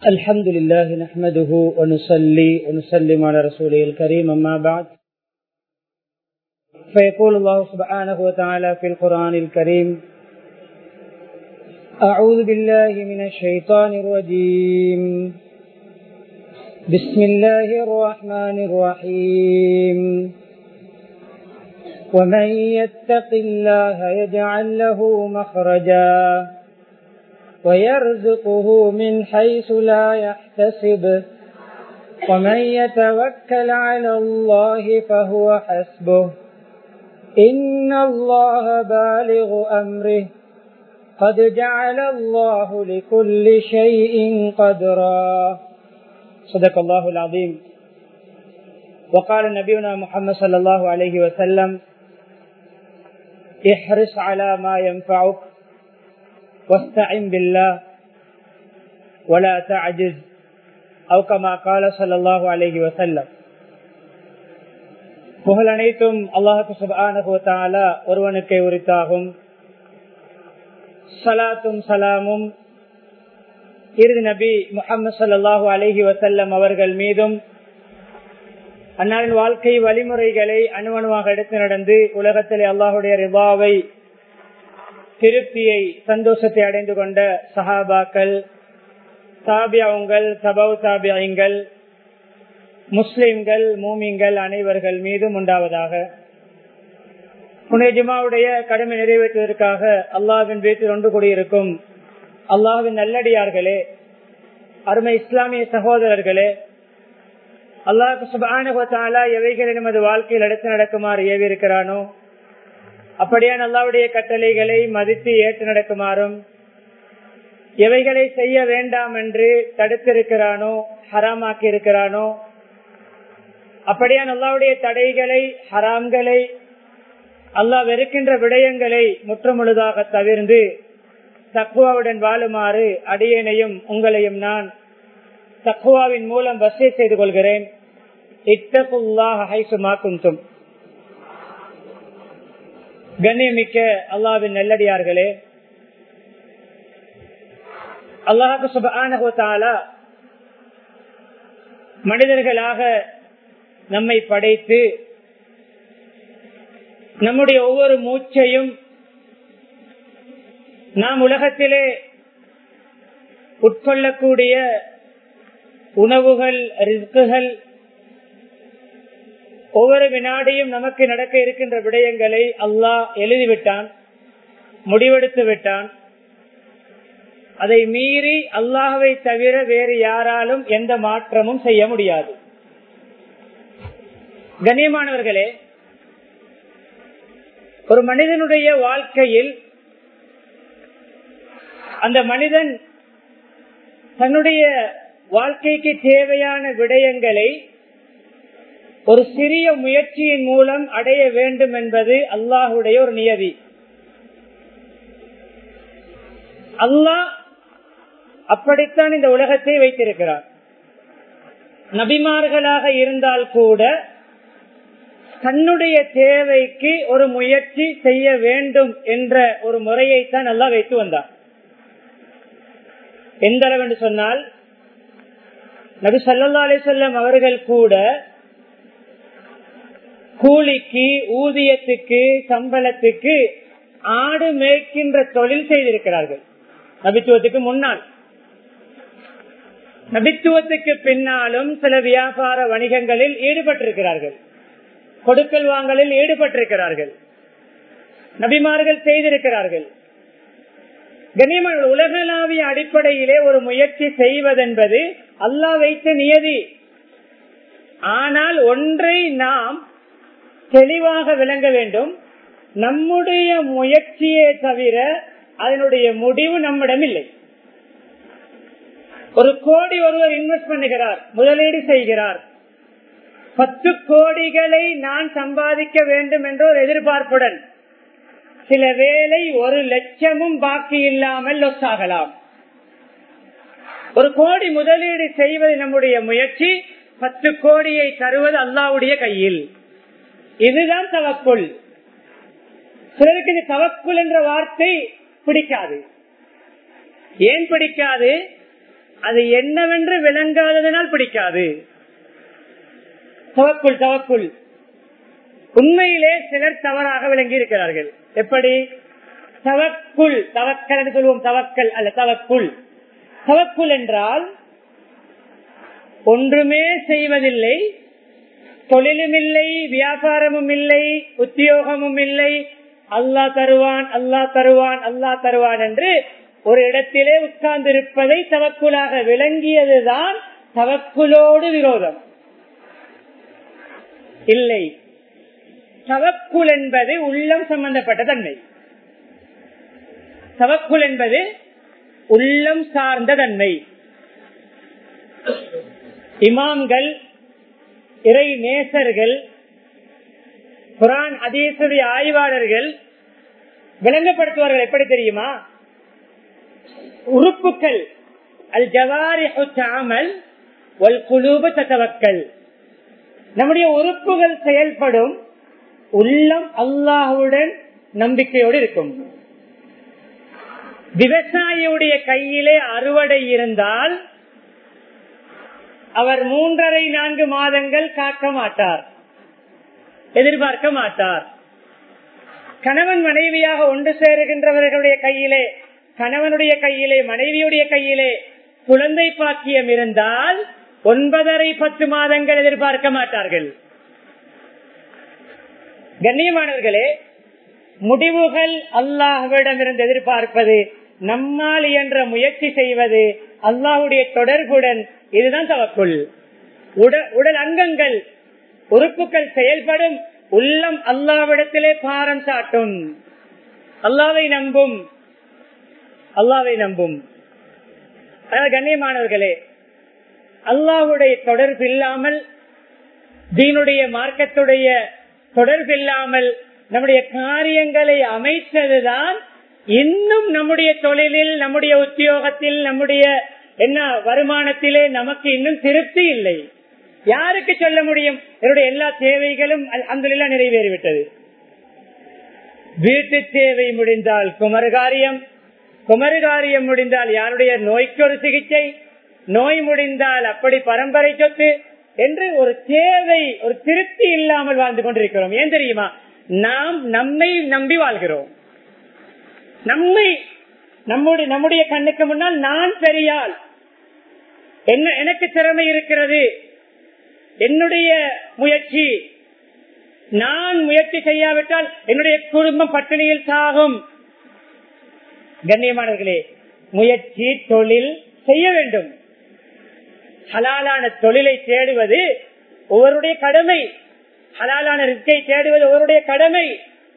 الحمد لله نحمده ونصلي ونسلم على رسوله الكريم أما بعد فيقول الله سبحانه وتعالى في القرآن الكريم أعوذ بالله من الشيطان الرجيم بسم الله الرحمن الرحيم ومن يتق الله يجعل له مخرجا ويرزقه من حيث لا يحتسب ومن يتوكل على الله فهو حسبه إن الله بالغ أمره قد جعل الله لكل شيء قدرا صدق الله العظيم وقال نبينا محمد صلى الله عليه وسلم احرص على ما ينفعك واستعن بالله ولا تعجز أو كما قال صلى الله عليه وسلم புகழ் அனைத்தும் அல்லாஹு சுபானுவத்தாலா ஒருவனுக்கே உரித்தாகும் சலாத்தும் சலாமும் இறுதி நபி முகமது சல்லாஹூ அலஹி வசல்லம் அவர்கள் மீதும் அன்னாரின் வாழ்க்கை வழிமுறைகளை அணுவணுவாக எடுத்து நடந்து உலகத்திலே அல்லாஹுடைய ரிபாவை திருப்தியை சந்தோஷத்தை அடைந்து கொண்ட சஹாபாக்கள் தாபியாவுங்கள் சபவ் தாபியங்கள் முஸ்லிம்கள் மூமிங்கள் அனைவர்கள் மீதும் உண்டாவதாக புனே ஜுமாவுடைய கடமை நிறைவேற்றுவதற்காக அல்லாவின் வீட்டில் ஒன்று கூடியிருக்கும் அல்லாவின் நல்லடியார்களே அருமை இஸ்லாமிய சகோதரர்களே அல்லாஹு சுபானுகத்தாலா எவைகளை நமது வாழ்க்கையில் எடுத்து நடக்குமாறு ஏவி இருக்கிறானோ அப்படியே அல்லாவுடைய கட்டளைகளை மதித்து ஏற்று நடக்குமாறும் எவைகளை செய்ய வேண்டாம் என்று தடுத்திருக்கிறானோ ஹராமாக்கி இருக்கிறானோ அப்படியே அல்லாவுடைய தடைகளை ஹராம்களை அல்லாஹ் வெறுக்கின்ற விடயங்களை முற்றமுழுதாக தவிர்ந்து தக்குவாவுடன் வாழுமாறு அடியேனையும் உங்களையும் நான் தக்குவாவின் மூலம் வசதி செய்து கொள்கிறேன் இத்தகுல்லாஹ் ஹைசுமாக்கும் கண்ணியமிக்க அல்லாவின் நல்லடியார்களே அல்லாஹு சுபான மனிதர்களாக நம்மை படைத்து நம்முடைய ஒவ்வொரு மூச்சையும் நாம் உலகத்திலே உட்கொள்ளக்கூடிய உணவுகள் ரிஸ்குகள் ஒவ்வொரு வினாடியும் நமக்கு நடக்க இருக்கின்ற விடயங்களை அல்லாஹ் எழுதிவிட்டான் முடிவெடுத்து விட்டான் அதை மீறி அல்லாஹவை தவிர வேறு யாராலும் எந்த மாற்றமும் செய்ய முடியாது கண்ணியமானவர்களே ஒரு மனிதனுடைய வாழ்க்கையில் அந்த மனிதன் தன்னுடைய வாழ்க்கைக்கு தேவையான விடயங்களை ஒரு சிறிய முயற்சியின் மூலம் அடைய வேண்டும் என்பது அல்லாஹுடைய ஒரு நியதி அல்லாஹ் அப்படித்தான் இந்த உலகத்தை வைத்திருக்கிறார் நபிமார்களாக இருந்தால் கூட தன்னுடைய தேவைக்கு ஒரு முயற்சி செய்ய வேண்டும் என்ற ஒரு முறையைத்தான் நல்லா வைத்து வந்தார் எந்த அளவு என்று சொன்னால் நபி சல்லா அலிசல்லம் அவர்கள் கூட கூலிக்கு ஊதியத்துக்கு சம்பளத்துக்கு ஆடு மேய்க்கின்ற தொழில் செய்திருக்கிறார்கள் நபித்துவத்துக்கு முன்னால் நபித்துவத்துக்கு பின்னாலும் சில வியாபார வணிகங்களில் ஈடுபட்டிருக்கிறார்கள் கொடுக்கல் வாங்கலில் ஈடுபட்டிருக்கிறார்கள் நபிமார்கள் செய்திருக்கிறார்கள் கண்ணியமான உலகளாவிய அடிப்படையிலே ஒரு முயற்சி செய்வதென்பது அல்லாஹ் வைத்த நியதி ஆனால் ஒன்றை நாம் தெளிவாக விளங்க வேண்டும் நம்முடைய முயற்சியே தவிர அதனுடைய முடிவு நம்மிடம் இல்லை ஒரு கோடி ஒருவர் இன்வெஸ்ட் பண்ணுகிறார் முதலீடு செய்கிறார் பத்து கோடிகளை நான் சம்பாதிக்க வேண்டும் என்ற ஒரு எதிர்பார்ப்புடன் சில வேலை ஒரு லட்சமும் பாக்கி இல்லாமல் லொஸ் ஆகலாம் ஒரு கோடி முதலீடு செய்வது நம்முடைய முயற்சி பத்து கோடியை தருவது அல்லாவுடைய கையில் இதுதான் தவக்குள் சிலருக்கு இந்த தவக்குள் என்ற வார்த்தை பிடிக்காது ஏன் பிடிக்காது அது என்னவென்று விளங்காததனால் பிடிக்காது தவக்குள் தவக்குள் உண்மையிலே சிலர் தவறாக விளங்கி இருக்கிறார்கள் எப்படி தவக்குள் தவக்கல் என்று சொல்லுவோம் தவக்கல் அல்ல தவக்குள் தவக்குள் என்றால் ஒன்றுமே செய்வதில்லை தொழிலும் இல்லை வியாபாரமும் இல்லை உத்தியோகமும் இல்லை அல்லா தருவான் அல்லா தருவான் அல்லா தருவான் என்று ஒரு இடத்திலே உட்கார்ந்து இருப்பதை தவக்குலாக விளங்கியதுதான் தவக்குலோடு விரோதம் இல்லை தவக்குல் என்பது உள்ளம் சம்பந்தப்பட்ட தன்மை தவக்குல் என்பது உள்ளம் சார்ந்த தன்மை இமாம்கள் இறை நேசர்கள் குரான் அதீசுடைய ஆய்வாளர்கள் விளங்கப்படுத்துவார்கள் எப்படி தெரியுமா உறுப்புகள் அல் ஜவாரி அமல் ஒல் குலூப தத்தவக்கல் நம்முடைய உறுப்புகள் செயல்படும் உள்ளம் அல்லாஹுடன் நம்பிக்கையோடு இருக்கும் விவசாயியுடைய கையிலே அறுவடை இருந்தால் அவர் மூன்றரை நான்கு மாதங்கள் காக்க மாட்டார் எதிர்பார்க்க மாட்டார் கணவன் மனைவியாக ஒன்று சேருகின்றவர்களுடைய கையிலே கணவனுடைய கையிலே மனைவியுடைய கையிலே குழந்தை பாக்கியம் இருந்தால் ஒன்பதரை பத்து மாதங்கள் எதிர்பார்க்க மாட்டார்கள் கண்ணியமானவர்களே முடிவுகள் அல்லாஹ்விடம் இருந்து எதிர்பார்ப்பது நம்மால் என்ற முயற்சி செய்வது அல்லாஹுடைய தொடர்புடன் இதுதான் தவக்குள் உடல் அங்கங்கள் உறுப்புகள் செயல்படும் உள்ளம் அல்லாவிடத்திலே பாரம் சாட்டும் அல்லாவை நம்பும் அல்லாவை நம்பும் கண்ணியமானவர்களே அல்லாஹுடைய தொடர்பு இல்லாமல் தீனுடைய மார்க்கத்துடைய தொடர்பு இல்லாமல் நம்முடைய காரியங்களை அமைத்ததுதான் இன்னும் நம்முடைய தொழிலில் நம்முடைய உத்தியோகத்தில் நம்முடைய என்ன வருமானத்திலே நமக்கு இன்னும் திருப்தி இல்லை யாருக்கு சொல்ல முடியும் என்னுடைய எல்லா தேவைகளும் அங்குலாம் நிறைவேறிவிட்டது வீட்டு தேவை முடிந்தால் குமரகாரியம் குமரகாரியம் முடிந்தால் யாருடைய நோய்க்கு ஒரு சிகிச்சை நோய் முடிந்தால் அப்படி பரம்பரை சொத்து என்று ஒரு தேவை ஒரு திருப்தி இல்லாமல் வாழ்ந்து கொண்டிருக்கிறோம் ஏன் தெரியுமா நாம் நம்மை நம்பி வாழ்கிறோம் நம்மை நம்முடைய நம்முடைய கண்ணுக்கு முன்னால் நான் பெரியால் என்ன எனக்கு திறமை இருக்கிறது என்னுடைய முயற்சி நான் முயற்சி செய்யாவிட்டால் என்னுடைய குடும்பம் பட்டினியில் சாகும் கண்ணியமானவர்களே முயற்சி தொழில் செய்ய வேண்டும் ஹலாலான தொழிலை தேடுவது ஒவ்வொருடைய கடமை ஹலாலான ரிஸ்கை தேடுவது ஒவ்வொருடைய கடமை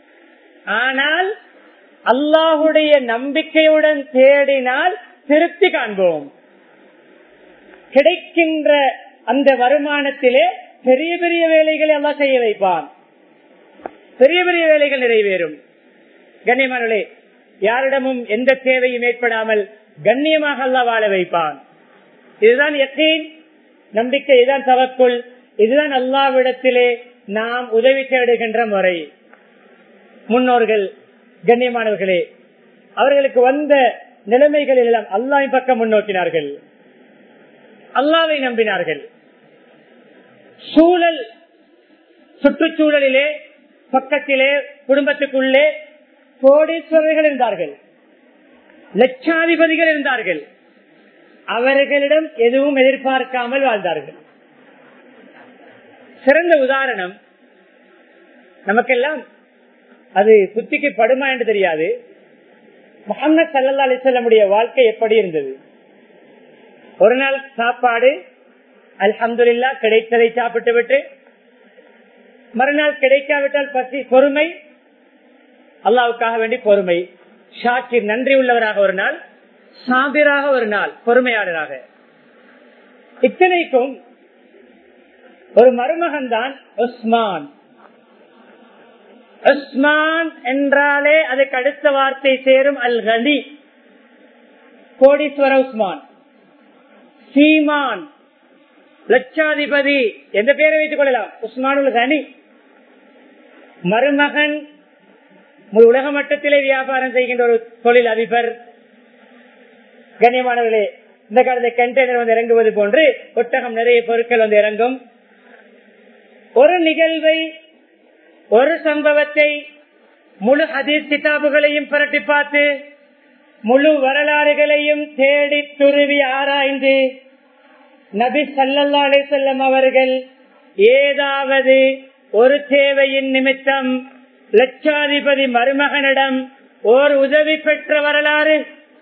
ஆனால் அல்லாஹுடைய நம்பிக்கையுடன் தேடினால் திருப்தி காண்போம் கிடைக்கின்ற அந்த வருமானத்திலே பெரிய பெரிய வேலைகளை எல்லாம் செய்ய வைப்பான் பெரிய பெரிய வேலைகள் நிறைவேறும் கண்ணியமானே யாரிடமும் எந்த தேவையும் ஏற்படாமல் கண்ணியமாக அல்லா வாழ வைப்பான் இதுதான் எத்தீன் நம்பிக்கை இதுதான் தவக்குள் இதுதான் அல்லாவிடத்திலே நாம் உதவி தேடுகின்ற முறை முன்னோர்கள் கண்ணியமானவர்களே அவர்களுக்கு வந்த நிலைமைகளில் எல்லாம் அல்லாவின் பக்கம் முன்னோக்கினார்கள் அல்லாவை நம்பினார்கள் சூழல் சுற்றுச்சூழலிலே பக்கத்திலே குடும்பத்துக்குள்ளே கோடீஸ்வரர்கள் இருந்தார்கள் லட்சாதிபதிகள் இருந்தார்கள் அவர்களிடம் எதுவும் எதிர்பார்க்காமல் வாழ்ந்தார்கள் சிறந்த உதாரணம் நமக்கெல்லாம் அது புத்திக்கு படுமா என்று தெரியாது முகமது சல்லா அலிசல்லமுடைய வாழ்க்கை எப்படி இருந்தது ஒரு நாள் சாப்பாடு அல்ஹம்துல்லா கிடைத்ததை சாப்பிட்டு விட்டு மறுநாள் கிடைக்காவிட்டால் பசி பொறுமை அல்லாவுக்காக வேண்டி பொறுமை ஷாக்கிர் நன்றி உள்ளவராக ஒரு நாள் சாபிராக ஒரு நாள் பொறுமையாளராக இத்தனைக்கும் ஒரு மருமகன் தான் உஸ்மான் உஸ்மான் என்றாலே அதுக்கு அடுத்த வார்த்தை சேரும் அல் கலி கோடீஸ்வர உஸ்மான் சீமான் லட்சாதிபதி எந்த பேரை வைத்துக் கொள்ளலாம் உஸ்மானுல் கனி மருமகன் உலக மட்டத்திலே வியாபாரம் செய்கின்ற ஒரு தொழில் அதிபர் கண்ணியமானவர்களே இந்த காலத்துல கண்டெய்னர் வந்து இறங்குவது போன்று ஒட்டகம் நிறைய பொருட்கள் வந்து இறங்கும் ஒரு நிகழ்வை ஒரு சம்பவத்தை முழு ஹதீஸ் கிதாபுகளையும் புரட்டி பார்த்து முழு வரலாறுகளையும் தேடி துருவி ஆராய்ந்து நபி சல்லல்லா அலிசல்லம் அவர்கள் ஏதாவது ஒரு தேவையின் நிமித்தம் லட்சாதிபதி மருமகனிடம் ஓர் உதவி பெற்ற வரலாறு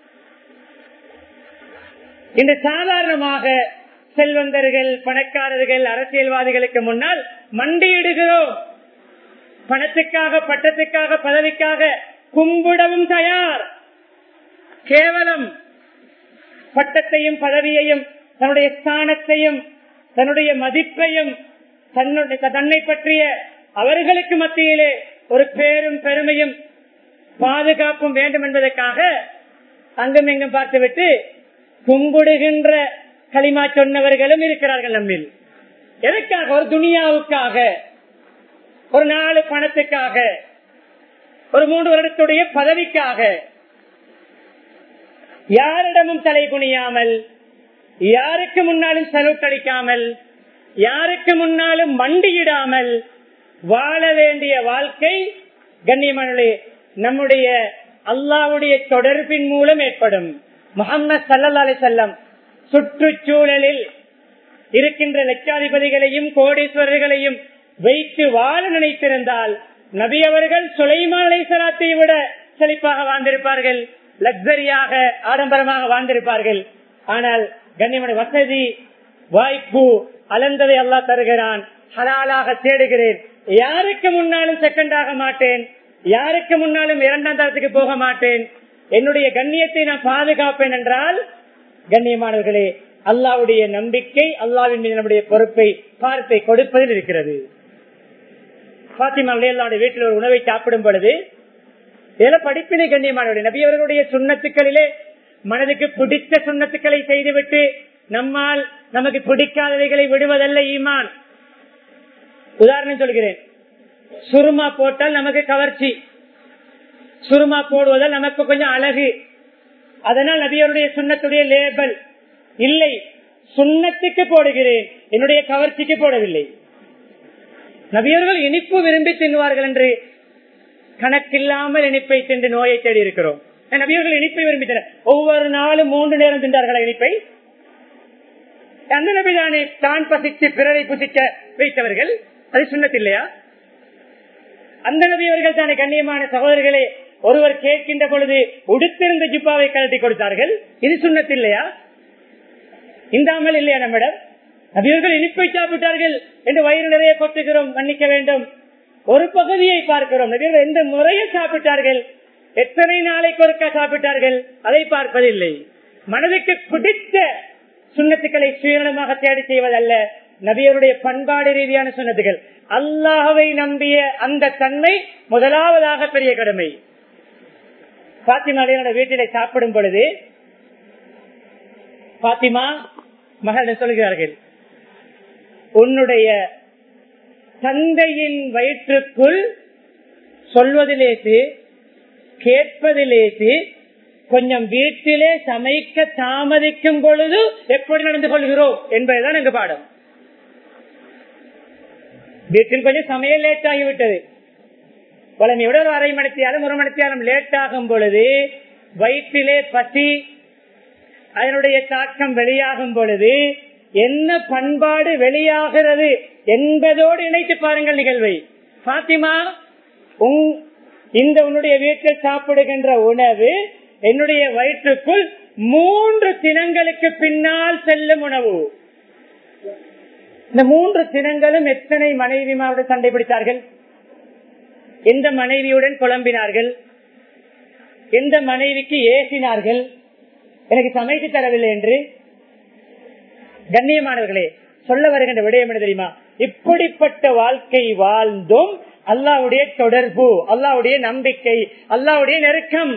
இன்று சாதாரணமாக செல்வந்தர்கள் பணக்காரர்கள் அரசியல்வாதிகளுக்கு முன்னால் மண்டியிடுகிறோம் பணத்துக்காக பட்டத்துக்காக பதவிக்காக கும்பிடவும் தயார் கேவலம் பட்டத்தையும் பதவியையும் தன்னுடைய ஸ்தானத்தையும் தன்னுடைய மதிப்பையும் தன்னுடைய தன்னை பற்றிய அவர்களுக்கு மத்தியிலே ஒரு பேரும் பெருமையும் பாதுகாப்பும் வேண்டும் என்பதற்காக அங்கும் இங்கும் பார்த்துவிட்டு கும்பிடுகின்ற களிமா சொன்னவர்களும் இருக்கிறார்கள் நம்மில் எதற்காக ஒரு துனியாவுக்காக ஒரு நாலு பணத்துக்காக ஒரு மூன்று வருடத்துடைய பதவிக்காக யாரிடமும் தலை குனியாமல் யாருக்கு முன்னாலும் சல்யூட் அடிக்காமல் யாருக்கு முன்னாலும் மண்டியிடாமல் வாழ வேண்டிய வாழ்க்கை கண்ணியமானே நம்முடைய அல்லாவுடைய தொடர்பின் மூலம் ஏற்படும் முகமது சல்லா அலி செல்லம் சுற்றுச்சூழலில் இருக்கின்ற லட்சாதிபதிகளையும் கோடீஸ்வரர்களையும் வைத்து வாழ நினைத்திருந்தால் நபி அவர்கள் சுலைமான் அலைசலாத்தை விட செழிப்பாக வாழ்ந்திருப்பார்கள் லக்ஸரியாக ஆடம்பரமாக வாழ்ந்திருப்பார்கள் ஆனால் கண்ணியமனை வசதி வாய்ப்பு அலந்ததை அல்லா தருகிறான் ஹலாலாக தேடுகிறேன் யாருக்கு முன்னாலும் செகண்ட் ஆக மாட்டேன் யாருக்கு முன்னாலும் இரண்டாம் தரத்துக்கு போக மாட்டேன் என்னுடைய கண்ணியத்தை நான் பாதுகாப்பேன் என்றால் கண்ணியமானவர்களே அல்லாவுடைய நம்பிக்கை அல்லாவின் மீது நம்முடைய பொறுப்பை பார்ப்பை கொடுப்பதில் இருக்கிறது பாத்திமா அல்லாவுடைய வீட்டில் ஒரு உணவை சாப்பிடும் பொழுது இதெல்லாம் படிப்பினை கண்ணியமானவர்கள் நபி அவர்களுடைய சுண்ணத்துக்களிலே மனதுக்கு பிடித்த சுண்ணத்துக்களை செய்துவிட்டு நம்மால் நமக்கு பிடிக்காதவைகளை விடுவதல்ல ஈமான் உதாரணம் சொல்கிறேன் சுருமா போட்டால் நமக்கு கவர்ச்சி சுருமா போடுவதால் நமக்கு கொஞ்சம் அழகு அதனால் நபியருடைய சுண்ணத்துடைய லேபல் இல்லை சுண்ணத்துக்கு போடுகிறேன் என்னுடைய கவர்ச்சிக்கு போடவில்லை நபியர்கள் இனிப்பு விரும்பி தின்னுவார்கள் என்று கணக்கில்லாமல் இனிப்பை தின்று நோயை தேடி இருக்கிறோம் நபியர்கள் இனிப்பை விரும்பி ஒவ்வொரு நாளும் மூன்று நேரம் தின்றார்கள் இனிப்பை அந்த நபிதானே தான் பசித்து பிறரை புசிக்க வைத்தவர்கள் அது சுண்ணத்தில்லையா அந்த நபியவர்கள் தானே கண்ணியமான சகோதரர்களே ஒருவர் கேட்கின்ற பொழுது உடுத்திருந்த ஜிப்பாவை கழட்டி கொடுத்தார்கள் இது சுண்ணத்தில்லையா இந்தாமல் இல்லையா நம்மிடம் நபியர்கள் இனிப்பை சாப்பிட்டார்கள் என்று வயிறு நிறைய கொட்டுகிறோம் மன்னிக்க வேண்டும் ஒரு பகுதியை பார்க்கிறோம் நபியர்கள் எந்த முறையில் சாப்பிட்டார்கள் எத்தனை நாளைக்கு ஒருக்க சாப்பிட்டார்கள் அதை பார்ப்பதில்லை மனதுக்கு பிடித்த சுண்ணத்துக்களை சுயநலமாக தேடி செய்வதல்ல நபியருடைய பண்பாடு ரீதியான சுண்ணத்துகள் அல்லாஹவை நம்பிய அந்த தன்மை முதலாவதாக பெரிய கடமை பாத்திமா வீட்டில சாப்பிடும் பொழுது பாத்திமா மகள் சொல்கிறார்கள் உன்னுடைய தந்தையின் வயிற்றுக்குள் சொல்வதிலேசு கேட்பதிலேசு கொஞ்சம் வீட்டிலே சமைக்க தாமதிக்கும் பொழுது எப்படி நடந்து கொள்கிறோம் என்பதுதான் எங்க பாடம் வீட்டில் கொஞ்சம் சமையல் லேட் ஆகிவிட்டது குழந்தையோட ஒரு அரை மணித்தியாலும் ஒரு மணித்தியாலும் லேட் ஆகும் பொழுது வயிற்றிலே பசி அதனுடைய தாக்கம் வெளியாகும் பொழுது என்ன பண்பாடு வெளியாகிறது என்பதோடு இணைத்து பாருங்கள் நிகழ்வை பாத்திமா இந்த உன்னுடைய வீட்டில் சாப்பிடுகின்ற உணவு என்னுடைய வயிற்றுக்குள் மூன்று தினங்களுக்கு பின்னால் செல்லும் உணவு இந்த மூன்று தினங்களும் எத்தனை மனைவிமாருடன் சண்டை பிடித்தார்கள் எந்த மனைவியுடன் குழம்பினார்கள் எந்த மனைவிக்கு ஏசினார்கள் எனக்கு சமைத்து தரவில்லை என்று கண்ணியமானவர்களே சொல்ல வருகின்ற விடயம் என்ன தெரியுமா இப்படிப்பட்ட வாழ்க்கை வாழ்ந்தும் அல்லாவுடைய தொடர்பு அல்லாவுடைய நம்பிக்கை அல்லாவுடைய நெருக்கம்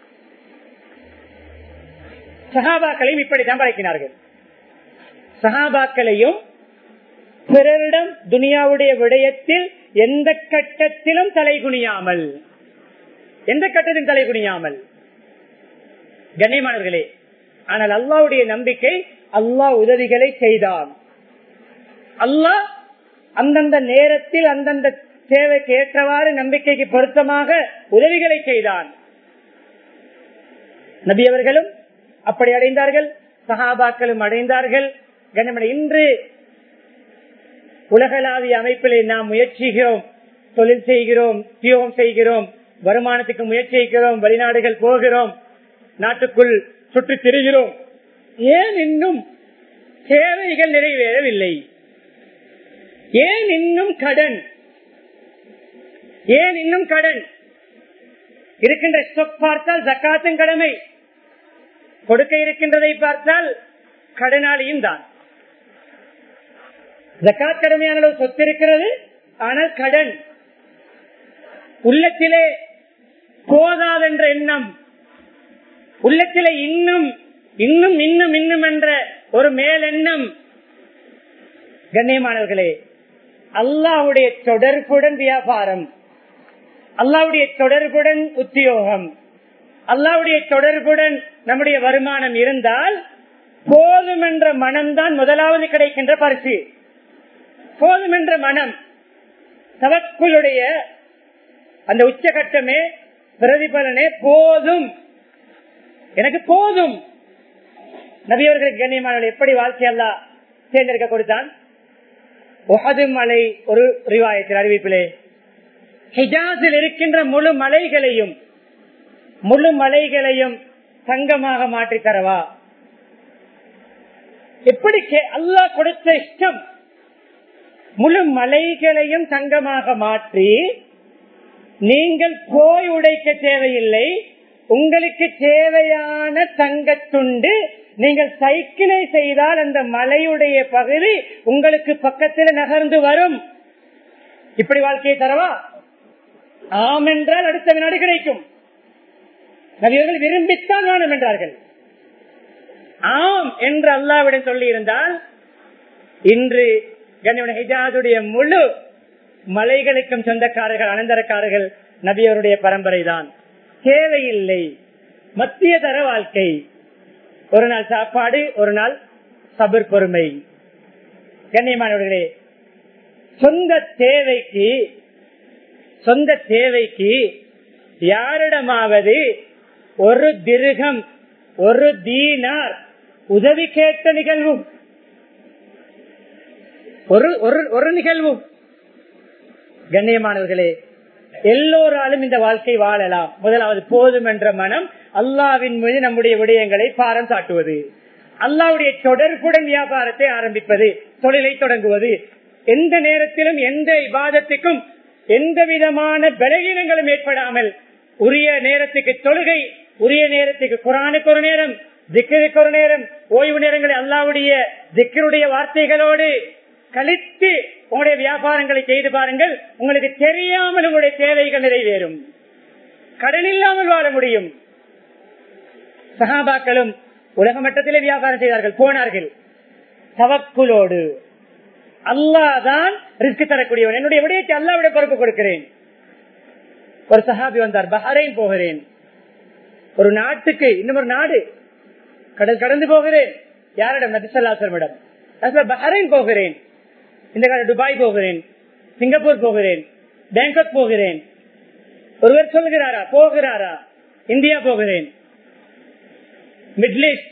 சகாபாக்களையும் இப்படித்தான் பழக்கினார்கள் சகாபாக்களையும் பிறரிடம் துனியாவுடைய விடயத்தில் எந்த கட்டத்திலும் தலை குனியாமல் எந்த கட்டத்திலும் தலை குனியாமல் கண்ணியமானவர்களே ஆனால் அல்லாவுடைய நம்பிக்கை அல்லாஹ் உதவிகளை செய்தான் அல்லாஹ் அந்தந்த நேரத்தில் அந்தந்த தேவைக்கு ஏற்றவாறு நம்பிக்கைக்கு பொருத்தமாக உதவிகளை செய்தான் நபி அவர்களும் அப்படி அடைந்தார்கள் சகாபாக்களும் அடைந்தார்கள் கண்ணியமான இன்று உலகளாவிய அமைப்பிலே நாம் முயற்சிக்கிறோம் தொழில் செய்கிறோம் உத்தியோகம் செய்கிறோம் வருமானத்துக்கு முயற்சி செய்கிறோம் வெளிநாடுகள் போகிறோம் நாட்டுக்குள் சுற்றி திரிகிறோம் ஏன் இன்னும் தேவைகள் நிறைவேறவில்லை ஏன் இன்னும் கடன் ஏன் இன்னும் கடன் இருக்கின்ற ஸ்டொக் பார்த்தால் ஜக்காத்தும் கடமை கொடுக்க இருக்கின்றதை பார்த்தால் கடனாளியும் தான் ஜக்காத் கடமையான அளவு சொத்து இருக்கிறது ஆனால் கடன் உள்ளத்திலே போதாதென்ற எண்ணம் உள்ளத்திலே இன்னும் இன்னும் இன்னும் இன்னும் என்ற ஒரு மேலெண்ணம் கண்ணியமானவர்களே அல்லாவுடைய தொடர்புடன் வியாபாரம் அல்லாவுடைய தொடர்புடன் உத்தியோகம் அல்லாவுடைய தொடர்புடன் நம்முடைய வருமானம் இருந்தால் போதும் என்ற மனம்தான் முதலாவது கிடைக்கின்ற பரிசு போதும் என்ற மனம் தவக்குளுடைய அந்த உச்சகட்டமே பிரதிபலனே போதும் எனக்கு போதும் நபியவர்களுக்கு கண்ணியமானவர்கள் எப்படி வாழ்க்கையல்லா தேர்ந்தெடுக்க கொடுத்தான் ஒஹது மலை ஒரு ரிவாயத்தில் அறிவிப்பிலே ஹிஜாஸில் இருக்கின்ற முழு மலைகளையும் முழு மலைகளையும் தங்கமாக மாற்றி தரவா எப்படி அல்லாஹ் கொடுத்த இஷ்டம் முழு மலைகளையும் தங்கமாக மாற்றி நீங்கள் போய் உடைக்க தேவையில்லை உங்களுக்கு தேவையான தங்கத்துண்டு நீங்கள் சைக்கிளை செய்தால் அந்த மலையுடைய பகுதி உங்களுக்கு பக்கத்தில் நகர்ந்து வரும் இப்படி வாழ்க்கையை தரவா ஆம் என்றால் அடுத்த வினாடி கிடைக்கும் நபியர்கள் விரும்பித்தான் வேணும் என்றார்கள் ஆம் என்று அல்லாவிடம் சொல்லி இருந்தால் இன்று ஹிஜாதுடைய முழு மலைகளுக்கும் சொந்தக்காரர்கள் அனந்தரக்காரர்கள் நபியவருடைய பரம்பரை தான் தேவையில்லை மத்திய தர வாழ்க்கை ஒரு நாள் சாப்பாடு ஒரு நாள் சபர் பொறுமை கண்ணியமானவர்களே சொந்த தேவைக்கு சொந்த தேவைக்கு யாரிடமாவது ஒரு திருகம் ஒரு தீனார் உதவி கேட்ட நிகழ்வும் ஒரு ஒரு நிகழ்வும் கண்ணியமானவர்களே எல்லோராலும் இந்த வாழ்க்கை வாழலாம் முதலாவது போதும் என்ற மனம் அல்லாவின் மீது நம்முடைய விடயங்களை பாரம் சாட்டுவது அல்லாவுடைய தொடர்புடன் வியாபாரத்தை ஆரம்பிப்பது தொழிலை தொடங்குவது எந்த நேரத்திலும் எந்த விவாதத்துக்கும் எந்த விதமான பலகீனங்களும் ஏற்படாமல் உரிய நேரத்துக்கு தொழுகை உரிய நேரத்துக்கு குரானுக்கு ஒரு நேரம் திக்கருக்கு ஒரு நேரம் ஓய்வு நேரங்களை அல்லாவுடைய திக்கருடைய வார்த்தைகளோடு கழித்து உங்களுடைய வியாபாரங்களை செய்து பாருங்கள் உங்களுக்கு தெரியாமல் உங்களுடைய தேவைகள் நிறைவேறும் கடன் இல்லாமல் வாழ முடியும் சகாபாக்களும் உலக மட்டத்திலே வியாபாரம் செய்தார்கள் போனார்கள் தவக்குலோடு அல்லாதான் ரிஸ்க் தரக்கூடியவன் என்னுடைய விடயத்தை அல்லாவிட பொறுப்பு கொடுக்கிறேன் ஒரு சஹாபி வந்தார் பஹரைன் போகிறேன் ஒரு நாட்டுக்கு இன்னும் ஒரு நாடு கடல் கடந்து போகிறேன் யாரிடம் நபிசல்லாசரிடம் பஹரைன் போகிறேன் இந்த கால துபாய் போகிறேன் சிங்கப்பூர் போகிறேன் பேங்காக் போகிறேன் ஒருவர் சொல்கிறாரா போகிறாரா இந்தியா போகிறேன் மிடில் ஈஸ்ட்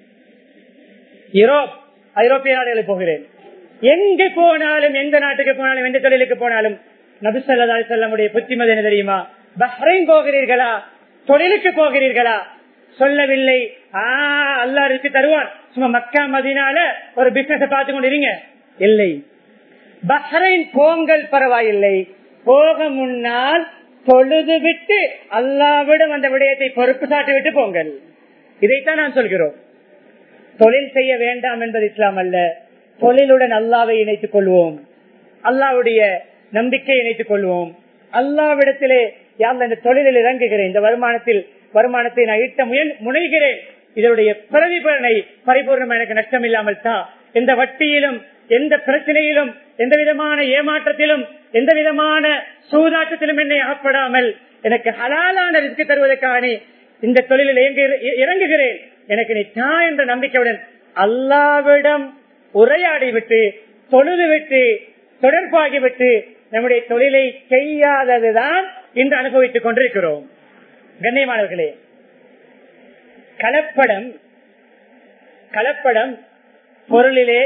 யூரோப் ஐரோப்பிய நாடுகளுக்கு போகிறேன் எங்கு போனாலும் எந்த நாட்டுக்கு போனாலும் எந்த தொழிலுக்கு போனாலும் நபிசல்லா செல்லமுடைய புத்திமதி என்ன தெரியுமா பஹ்ரைன் போகிறீர்களா தொழிலுக்கு போகிறீர்களா சொல்லவில்லை ஆஹ் அல்லா இருக்கு தருவான் சும்மா மக்கா மதினால ஒரு பிசினஸ் பார்த்து கொண்டு இருங்க இல்லை பஹ்ரைன் போங்கள் பரவாயில்லை போக முன்னால் தொழுது விட்டு அல்லாவிடம் அந்த விடயத்தை பொறுப்பு சாட்டி விட்டு போங்கள் இதைத்தான் நான் சொல்கிறோம் தொழில் செய்ய வேண்டாம் என்பது இஸ்லாம் அல்ல தொழிலுடன் அல்லாவை இணைத்துக் கொள்வோம் அல்லாவுடைய நம்பிக்கை இணைத்துக் கொள்வோம் அல்லாவிடத்திலே யார் இந்த தொழிலில் இறங்குகிறேன் இந்த வருமானத்தில் வருமானத்தை நான் ஈட்ட முனைகிறேன் இதனுடைய பிரதிபலனை பரிபூர்ணம் எனக்கு நஷ்டம் இல்லாமல் தான் எந்த வட்டியிலும் எந்த பிரச்சனையிலும் எந்த விதமான ஏமாற்றத்திலும் எந்த விதமான சூதாட்டத்திலும் என்னை அகப்படாமல் எனக்கு ஹலாலான ரிஸ்க் தருவதற்காக இந்த தொழிலில் இறங்குகிறேன் எனக்கு நிச்சா என்ற நம்பிக்கையுடன் அல்லாவிடம் உரையாடி விட்டு தொழுது விட்டு தொடர்பாகிவிட்டு நம்முடைய தொழிலை செய்யாததுதான் இன்று அனுபவித்துக் கொண்டிருக்கிறோம் கண்ணியமானவர்களே கலப்படம் கலப்படம் பொருளிலே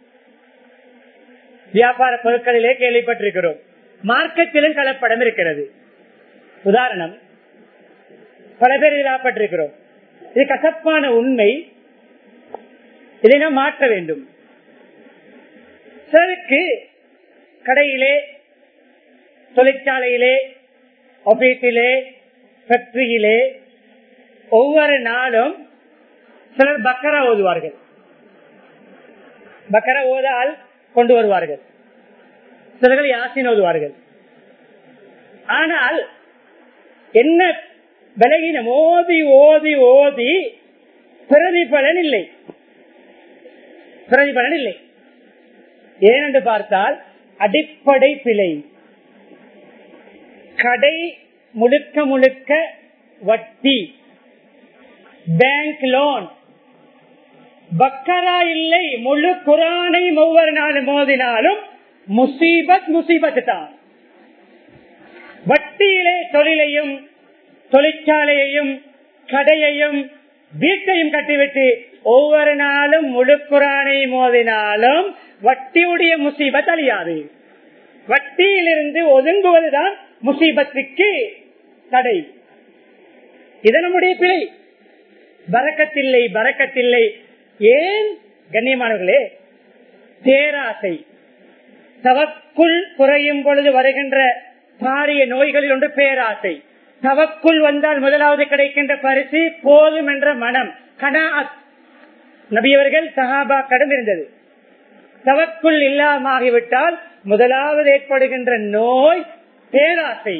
வியாபார பொருட்களிலே கேள்விப்பட்டிருக்கிறோம் மார்க்கெட்டிலும் கலப்படம் இருக்கிறது உதாரணம் பல பேர் இதாப்பட்டிருக்கிறோம் இது கசப்பான உண்மை இதை நாம் மாற்ற வேண்டும் சிலருக்கு கடையிலே தொழிற்சாலையிலே ஆபீஸிலே ஃபேக்டரியிலே ஒவ்வொரு நாளும் சிலர் பக்கரா ஓதுவார்கள் பக்கரா ஓதால் கொண்டு வருவார்கள் சிலர்கள் யாசின் ஓதுவார்கள் ஆனால் என்ன விலகினம் ஓதி ஓதி ஓதி பிரதிபலன் இல்லை பிரதிபலன் இல்லை ஏனென்று பார்த்தால் அடிப்படை பிழை கடை முழுக்க முழுக்க வட்டி பேங்க் லோன் பக்கரா இல்லை முழு குரானை ஒவ்வொரு நாளும் மோதினாலும் முசீபத் முசீபத் தான் வட்டியிலே தொழிலையும் தொழிற்சாலையையும் கடையையும் வீட்டையும் கட்டிவிட்டு ஒவ்வொரு நாளும் முழு குரானை மோதினாலும் வட்டியுடைய முசீபத் அழியாது வட்டியிலிருந்து ஒதுங்குவதுதான் முசீபத்துக்கு தடை இது நம்முடைய பிழை பறக்கத்தில்லை பறக்கத்தில்லை ஏன் கண்ணியமானவர்களே பேராசை தவக்குள் குறையும் பொழுது வருகின்ற பாரிய நோய்களில் ஒன்று பேராசை தவக்குள் வந்தால் முதலாவது கிடைக்கின்ற பரிசு போதும் என்ற மனம் கனாத் நபியவர்கள் சஹாபா கடந்திருந்தது தவக்குள் இல்லாமகிவிட்டால் முதலாவது ஏற்படுகின்ற நோய் பேராசை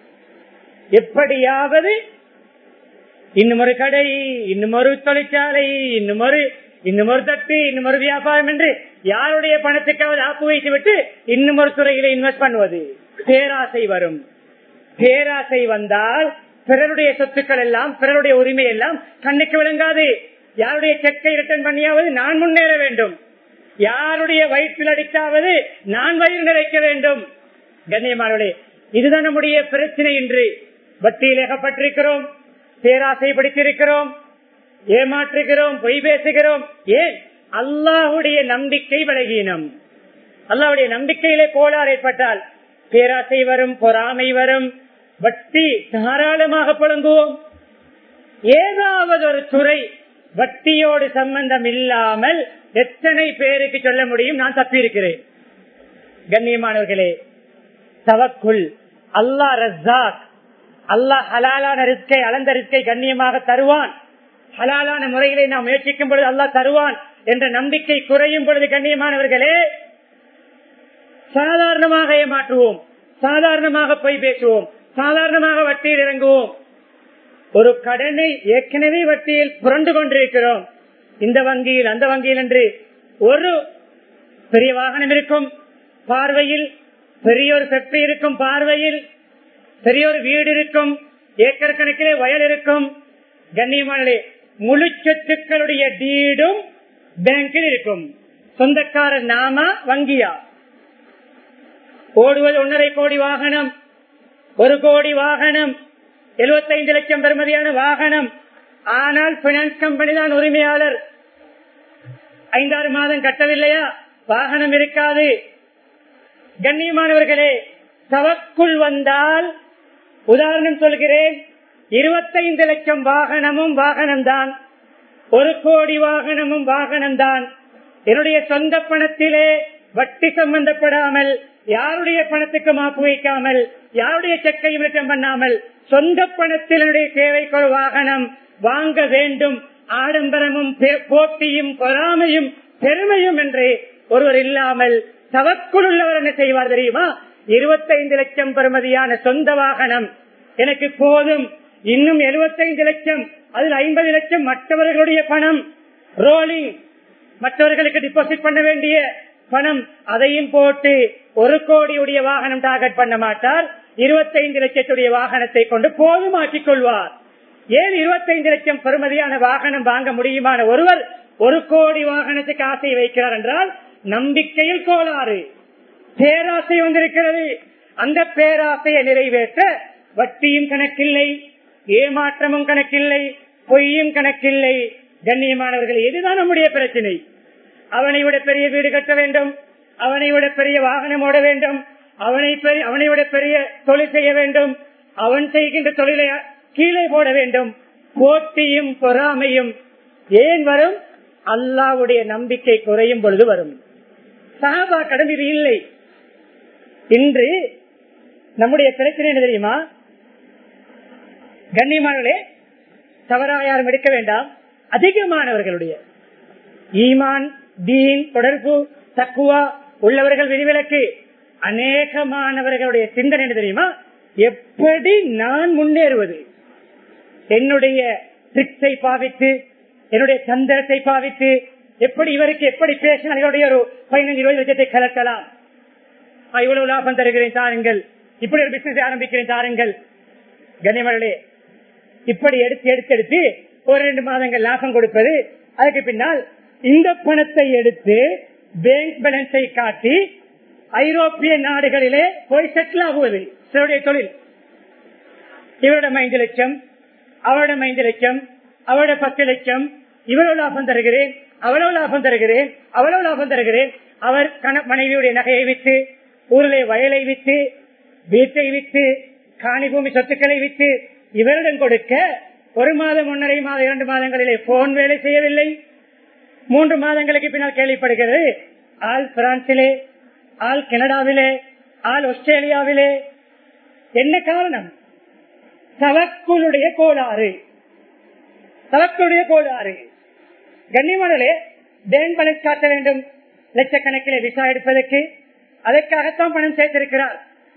எப்படியாவது இன்னும் ஒரு கடை இன்னும் ஒரு தொழிற்சாலை இன்னும் ஒரு இன்னும் ஒரு தட்டு இன்னும் ஒரு வியாபாரம் என்று யாருடைய பணத்துக்காவது ஆப்பு வைத்து விட்டு இன்னும் ஒரு துறையில இன்வெஸ்ட் பண்ணுவது பேராசை வரும் பேராசை வந்தால் பிறருடைய சொத்துக்கள் எல்லாம் பிறருடைய உரிமை எல்லாம் கண்ணுக்கு விளங்காது யாருடைய செக்கை ரிட்டர்ன் பண்ணியாவது நான் முன்னேற வேண்டும் யாருடைய வயிற்றில் அடித்தாவது நான் வயிறு நிறைக்க வேண்டும் கண்ணியமானவர்களே இதுதான் நம்முடைய பிரச்சனை இன்று வட்டியில் ஏகப்பட்டிருக்கிறோம் பேராசை படித்திருக்கிறோம் ஏமாற்றுகிறோம் பொய் பேசுகிறோம் ஏன் அல்லாஹுடைய நம்பிக்கை பலகீனம் அல்லாவுடைய நம்பிக்கையிலே கோளாறு ஏற்பட்டால் பேராசை வரும் பொறாமை வரும் வட்டி தாராளமாக புழங்குவோம் ஏதாவது ஒரு துறை வட்டியோடு சம்பந்தம் இல்லாமல் எத்தனை பேருக்கு சொல்ல முடியும் நான் தப்பியிருக்கிறேன் கண்ணியமானவர்களே தவக்குள் அல்லா ரஸாக் அல்லாஹ் ஹலாலான ரிஸ்கை அளந்த ரிஸ்கை கண்ணியமாக தருவான் ஹலாலான முறைகளை நாம் முயற்சிக்கும் பொழுது அல்லாஹ் தருவான் என்ற நம்பிக்கை குறையும் பொழுது கண்ணியமானவர்களே சாதாரணமாக ஏமாற்றுவோம் சாதாரணமாக பொய் பேசுவோம் சாதாரணமாக வட்டியில் இறங்குவோம் ஒரு கடனை ஏற்கனவே வட்டியில் புரண்டு கொண்டிருக்கிறோம் இந்த வங்கியில் அந்த வங்கியில் என்று ஒரு பெரிய வாகனம் இருக்கும் பார்வையில் பெரிய ஒரு ஃபேக்டரி இருக்கும் பார்வையில் பெரிய ஒரு வீடு இருக்கும் ஏக்கர் கணக்கிலே வயல் இருக்கும் கண்ணியமானே முழு சொத்துக்களுடைய டீடும் பேங்கில் இருக்கும் சொந்தக்காரர் நாமா வங்கியா ஓடுவது ஒன்றரை கோடி வாகனம் ஒரு கோடி வாகனம் எழுபத்தைந்து லட்சம் பெறுமதியான வாகனம் ஆனால் பினான்ஸ் கம்பெனி தான் உரிமையாளர் ஐந்தாறு மாதம் கட்டவில்லையா வாகனம் இருக்காது கண்ணியமானவர்களே தவக்குள் வந்தால் உதாரணம் சொல்கிறேன் இருபத்தைந்து லட்சம் வாகனமும் வாகனம்தான் ஒரு கோடி வாகனமும் வாகனம்தான் என்னுடைய சொந்த பணத்திலே வட்டி சம்பந்தப்படாமல் யாருடைய பணத்துக்கு மாப்பு வைக்காமல் யாருடைய செக்கையும் ரிட்டம் பண்ணாமல் சொந்த பணத்தில் என்னுடைய தேவைக்கு ஒரு வாகனம் வாங்க வேண்டும் ஆடம்பரமும் போட்டியும் பொறாமையும் பெருமையும் என்று ஒருவர் இல்லாமல் தவக்குள் உள்ளவர் என்ன செய்வார் தெரியுமா இருபத்தைந்து லட்சம் பெறுமதியான சொந்த வாகனம் எனக்கு போதும் இன்னும் எழுபத்தைந்து லட்சம் அதில் ஐம்பது லட்சம் மற்றவர்களுடைய பணம் ரோலிங் மற்றவர்களுக்கு டிபாசிட் பண்ண வேண்டிய பணம் அதையும் போட்டு ஒரு கோடியுடைய வாகனம் டார்கெட் பண்ண மாட்டார் இருபத்தைந்து லட்சத்துடைய வாகனத்தை கொண்டு போதுமாக்கிக் கொள்வார் ஏன் இருபத்தைந்து லட்சம் பெறுமதியான வாகனம் வாங்க முடியுமான ஒருவர் ஒரு கோடி வாகனத்துக்கு ஆசை வைக்கிறார் என்றால் நம்பிக்கையில் கோளாறு பேராசை வந்திருக்கிறது அந்த பேராசையை நிறைவேற்ற வட்டியும் கணக்கில்லை ஏமாற்றமும் கணக்கில்லை பொய்யும் கணக்கில்லை கண்ணியமானவர்கள் இதுதான் நம்முடைய பிரச்சனை அவனை விட பெரிய வீடு கட்ட வேண்டும் அவனை விட பெரிய வாகனம் ஓட வேண்டும் அவனை பெரிய அவனை விட பெரிய தொழில் செய்ய வேண்டும் அவன் செய்கின்ற தொழிலை கீழே போட வேண்டும் போட்டியும் பொறாமையும் ஏன் வரும் அல்லாவுடைய நம்பிக்கை குறையும் பொழுது வரும் சாபா கடன் இது இல்லை இன்று நம்முடைய பிரச்சனை என்ன தெரியுமா கண்ணியமானவர்களே தவறாக யாரும் எடுக்க வேண்டாம் அதிகமானவர்களுடைய ஈமான் தீன் தொடர்பு தக்குவா உள்ளவர்கள் விதிவிலக்கு அநேகமானவர்களுடைய சிந்தனை என்ன தெரியுமா எப்படி நான் முன்னேறுவது என்னுடைய ட்ரிக்ஸை பாவித்து என்னுடைய தந்திரத்தை பாவித்து எப்படி இவருக்கு எப்படி பேசினால் இவருடைய ஒரு பதினைந்து இருபது லட்சத்தை கலக்கலாம் இவ்வளவு லாபம் தருகிறேன் தாருங்கள் இப்படி ஒரு பிசினஸ் ஆரம்பிக்கிறேன் தாருங்கள் கனிமர்களே இப்படி எடுத்து எடுத்து எடுத்து ஒரு ரெண்டு மாதங்கள் லாபம் கொடுப்பது அதுக்கு பின்னால் இந்த பணத்தை எடுத்து பேங்க் பேலன்ஸை காட்டி ஐரோப்பிய நாடுகளிலே போய் செட்டில் ஆகுவது சிலருடைய தொழில் இவரிடம் ஐந்து லட்சம் அவரிடம் ஐந்து லட்சம் அவரோட பத்து லட்சம் இவ்வளவு லாபம் தருகிறேன் அவ்வளவு லாபம் தருகிறேன் அவ்வளவு லாபம் தருகிறேன் அவர் கண மனைவியுடைய நகையை விற்று ஊரிலே வயலை விற்று வீட்டை விற்று காணி பூமி சொத்துக்களை விற்று இவரிடம் கொடுக்க ஒரு மாதம் ஒன்றரை மாதம் இரண்டு மாதங்களிலே போன் வேலை செய்யவில்லை மூன்று மாதங்களுக்கு பின்னால் கேள்விப்படுகிறது ஆள் பிரான்சிலே ஆள் கனடாவிலே ஆள் ஆஸ்திரேலியாவிலே என்ன காரணம் தவக்குளுடைய கோளாறு தவக்குடைய கோளாறு கண்ணியமானே பேங்க் பேலன்ஸ் காட்ட வேண்டும் லட்சக்கணக்கிலே விசா எடுப்பதற்கு அதற்காகத்தான் பணம் சேர்த்திருக்கிறார்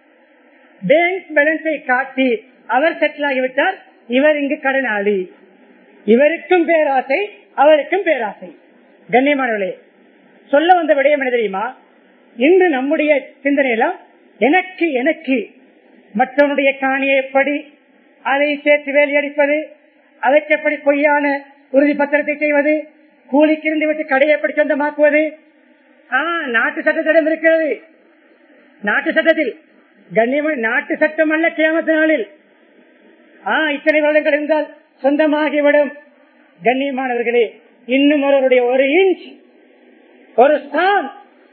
பேங்க் பேலன்ஸை காட்டி அவர் செட்டில் ஆகிவிட்டார் இவர் இங்கு கடனாளி இவருக்கும் பேராசை அவருக்கும் பேராசை கண்ணியமானவர்களே சொல்ல வந்த விடயம் என்ன தெரியுமா இன்று நம்முடைய சிந்தனையெல்லாம் எனக்கு எனக்கு மற்றவனுடைய காணியை எப்படி அதை சேர்த்து வேலையடிப்பது அதற்கு எப்படி பொய்யான உறுதி பத்திரத்தை செய்வது கூலிக்கு இருந்து விட்டு கடையை எப்படி சொந்தமாக்குவது ஆஹ் நாட்டு சட்டத்திடம் இருக்கிறது நாட்டு சட்டத்தில் கண்ணியமான நாட்டு சட்டம் அல்ல கேமத்த நாளில் ஆஹ் இத்தனை வருடங்கள் இருந்தால் சொந்தமாகிவிடும் கண்ணியமானவர்களே இன்னும் ஒருவருடைய ஒரு இன்ச் ஒரு ஸ்தான்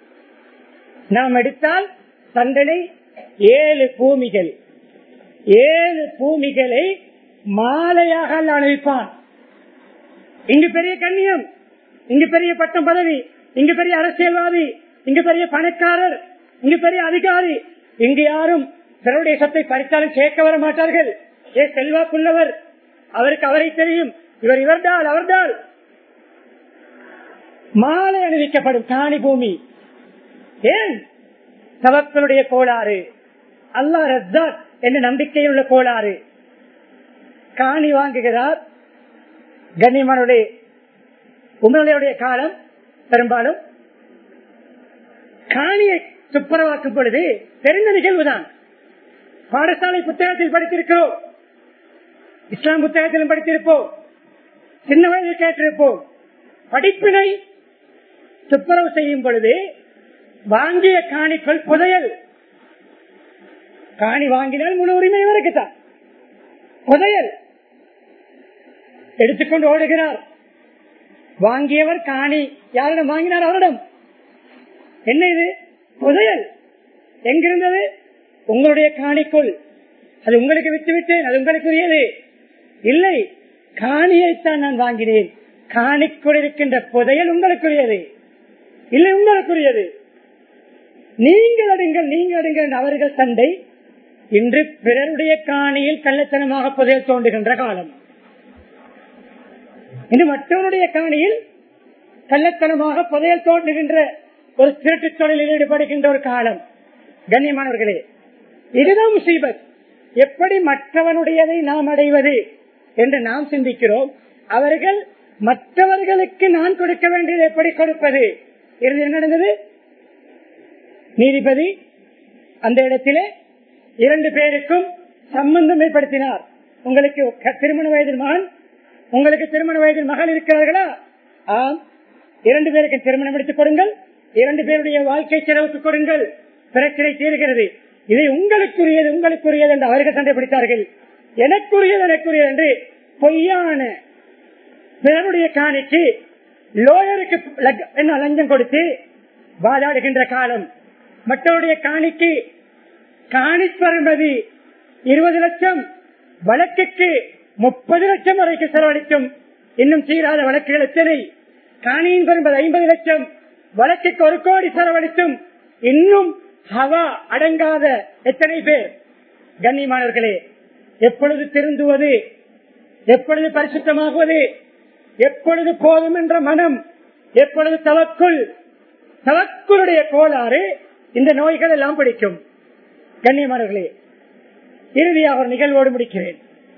நாம் எடுத்தால் தண்டனை ஏழு பூமிகள் ஏழு பூமிகளை மாலையாக அனுப்பிப்பான் இங்கு பெரிய கண்ணியம் இங்கு பெரிய பட்டம் பதவி இங்கு பெரிய அரசியல்வாதி இங்கு பெரிய பணக்காரர் இங்கு பெரிய அதிகாரி இங்கு யாரும் பிறருடைய சொத்தை பறித்தாலும் சேர்க்க வர மாட்டார்கள் ஏ செல்வாக்குள்ளவர் அவருக்கு அவரை தெரியும் இவர் இவர்தால் அவர்தால் மாலை அணிவிக்கப்படும் காணி பூமி ஏன் தவக்களுடைய கோளாறு அல்லா ரஸ்தாக் என்ற நம்பிக்கையுள்ள கோளாறு காணி வாங்குகிறார் கண்ணியமானுடைய உங்களுடைய காலம் பெரும்பாலும் காணியை துப்புரவாக்கும் பொழுது தெரிந்த நிகழ்வுதான் பாடசாலை புத்தகத்தில் படித்திருக்கிறோம் இஸ்லாம் புத்தகத்திலும் படித்திருப்போம் சின்ன வயதில் கேட்டிருப்போம் படிப்பினை துப்புரவு செய்யும் பொழுது வாங்கிய காணிக்குள் புதையல் காணி வாங்கினால் முழு உரிமை இருக்குதான் புதையல் எடுத்துக்கொண்டு ஓடுகிறார் வாங்கியவர் காணி யாரிடம் வாங்கினார் அவரிடம் என்ன இது புதையல் எங்கிருந்தது உங்களுடைய காணிக்குள் அது உங்களுக்கு விட்டு விட்டேன் அது உங்களுக்குரியது இல்லை காணியைத்தான் நான் வாங்கினேன் காணிக்குள் இருக்கின்ற புதையல் உங்களுக்குரியது இல்லை உங்களுக்குரியது நீங்கள் அடுங்கள் நீங்கள் அடுங்கள் அவர்கள் சண்டை இன்று பிறருடைய காணியில் கள்ளத்தனமாக புதையல் தோன்றுகின்ற காலம் இன்று மற்றவருடைய காணியில் கள்ளத்தனமாக புதையல் தோன்றுகின்ற ஒரு திருட்டு தொழிலில் ஈடுபடுகின்ற ஒரு காலம் கண்ணியமானவர்களே இதுதான் முசீபத் எப்படி மற்றவனுடையதை நாம் அடைவது என்று நாம் சிந்திக்கிறோம் அவர்கள் மற்றவர்களுக்கு நான் கொடுக்க வேண்டியது எப்படி கொடுப்பது இறுதி என்ன நடந்தது நீதிபதி அந்த இடத்திலே இரண்டு பேருக்கும் சம்பந்தம் ஏற்படுத்தினார் உங்களுக்கு க- திருமண வயதில் மகன் உங்களுக்கு திருமண வயதில் மகள் இருக்கிறார்களா ஆம் இரண்டு பேருக்கு திருமணம் எடுத்துக் கொடுங்கள் இரண்டு பேருடைய வாழ்க்கை செலவுக்கு கொடுங்கள் பிரச்சனை தீர்கிறது இதை உங்களுக்குரியது உங்களுக்குரியது என்று அவர்கள் சண்டை பிடித்தார்கள் எனக்குரியது எனக்குரியது என்று பொய்யான பிறருடைய காணிக்கு லோயருக்கு லக்- என்ன லஞ்சம் கொடுத்து வாதாடுகின்ற காலம் மற்றவருடைய காணிக்கு காணிப்பருமதி இருபது லட்சம் வழக்குக்கு முப்பது லட்சம் வரைக்கும் செலவழிக்கும் இன்னும் சீராத வழக்குகள் எத்தனை காணியின் பெரும்பது ஐம்பது லட்சம் வழக்குக்கு ஒரு கோடி செலவழித்தும் இன்னும் ஹவா அடங்காத எத்தனை பேர் கண்ணியமானவர்களே எப்பொழுது திருந்துவது எப்பொழுது பரிசுத்தமாகுவது எப்பொழுது போதும் என்ற மனம் எப்பொழுது தவக்குள் தவக்குளுடைய கோளாறு இந்த நோய்கள் எல்லாம் பிடிக்கும் கண்ணியமானவர்களே இறுதியாக ஒரு நிகழ்வோடு முடிக்கிறேன்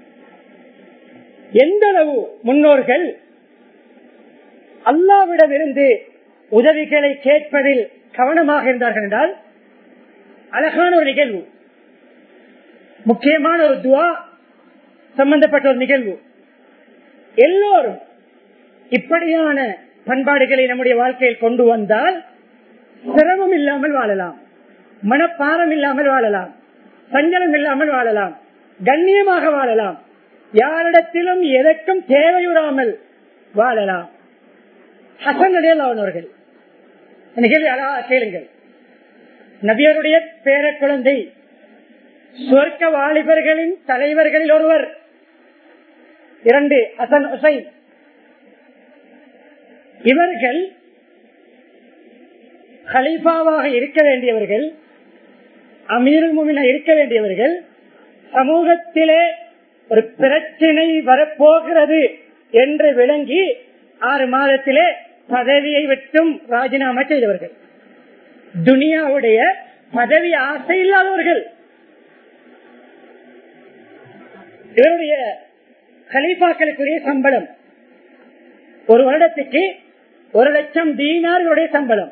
எந்த அளவு முன்னோர்கள் அல்லாவிடமிருந்து உதவிகளை கேட்பதில் கவனமாக இருந்தார்கள் என்றால் அழகான ஒரு நிகழ்வு முக்கியமான ஒரு துவா சம்பந்தப்பட்ட ஒரு நிகழ்வு எல்லோரும் இப்படியான பண்பாடுகளை நம்முடைய வாழ்க்கையில் கொண்டு வந்தால் சிரமம் இல்லாமல் வாழலாம் மனப்பாரம் இல்லாமல் வாழலாம் சஞ்சலம் இல்லாமல் வாழலாம் கண்ணியமாக வாழலாம் யாரிடத்திலும் எதற்கும் தேவையுறாமல் வாழலாம் ஹசன் அவர்கள் நிகழ்வு அழகா கேளுங்கள் நபியருடைய பேர குழந்தை சொர்க்க வாலிபர்களின் தலைவர்களில் ஒருவர் இரண்டு ஹசன் ஹுசைன் இவர்கள் ஹலீஃபாவாக இருக்க வேண்டியவர்கள் அமீருல் முமினா இருக்க வேண்டியவர்கள் சமூகத்திலே ஒரு பிரச்சனை வரப்போகிறது என்று விளங்கி ஆறு மாதத்திலே பதவியை விட்டும் ராஜினாமா செய்தவர்கள் துனியாவுடைய பதவி ஆசை இல்லாதவர்கள் இவருடைய கலீஃபாக்களுக்குரிய சம்பளம் ஒரு வருடத்துக்கு ஒரு லட்சம் தீனார்களுடைய சம்பளம்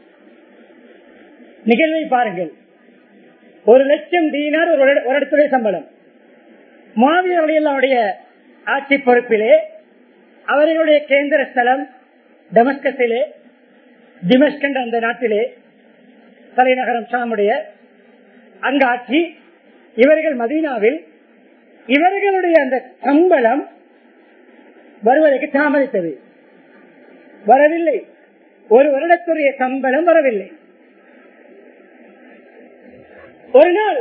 நிகழ்வை பாருங்கள் ஒரு லட்சம் தீனார் ஒரு வருட- வருடத்துடைய சம்பளம் மாவீரர்களுடைய ஆட்சி பொறுப்பிலே அவர்களுடைய கேந்திர ஸ்தலம் டெமஸ்கஸிலே திமஸ்கண்ட் அந்த நாட்டிலே தலைநகரம் ஷாமுடைய அங்க ஆட்சி இவர்கள் மதீனாவில் இவர்களுடைய அந்த சம்பளம் வருவதற்கு தாமதித்தது வரவில்லை ஒரு வருடத்துடைய சம்பளம் வரவில்லை ஒரு நாள்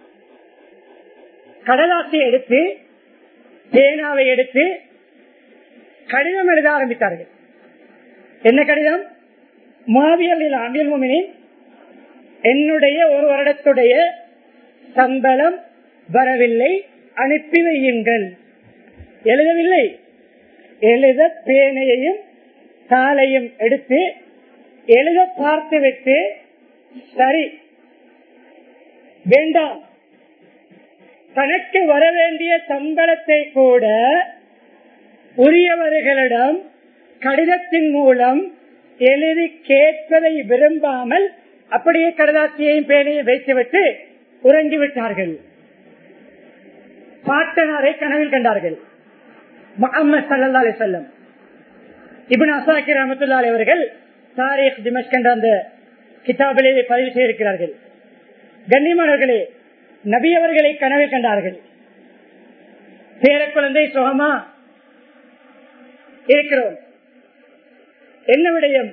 கடலாசை எடுத்து பேனாவை எடுத்து கடிதம் எழுத ஆரம்பித்தார்கள் என்ன கடிதம் மாவியல் அமில் முமினின் என்னுடைய ஒரு வருடத்துடைய சம்பளம் வரவில்லை அனுப்பி வையுங்கள் எழுதவில்லை எழுத பேனையையும் தாளையும் எடுத்து எழுத பார்த்துவிட்டு சரி வேண்டாம் தனக்கு வர வேண்டிய சம்பளத்தை கூட உரியவர்களிடம் கடிதத்தின் மூலம் எழுதி கேட்பதை விரும்பாமல் அப்படியே கடதாசியையும் பேனையும் வைத்துவிட்டு உறங்கிவிட்டார்கள் பாட்டனாரை கனவில் கண்டார்கள் முகமது சல்லா அலி செல்லம் இபின் அசாக்கி ரஹமத்துல்லாலி அவர்கள் தாரீக் திமஷ் என்ற அந்த கிதாபிலே இதை பதிவு செய்திருக்கிறார்கள் கண்ணியமானவர்களே நபி அவர்களை கனவில் கண்டார்கள் பேர குழந்தை சுகமா இருக்கிறோம் என்ன விடயம்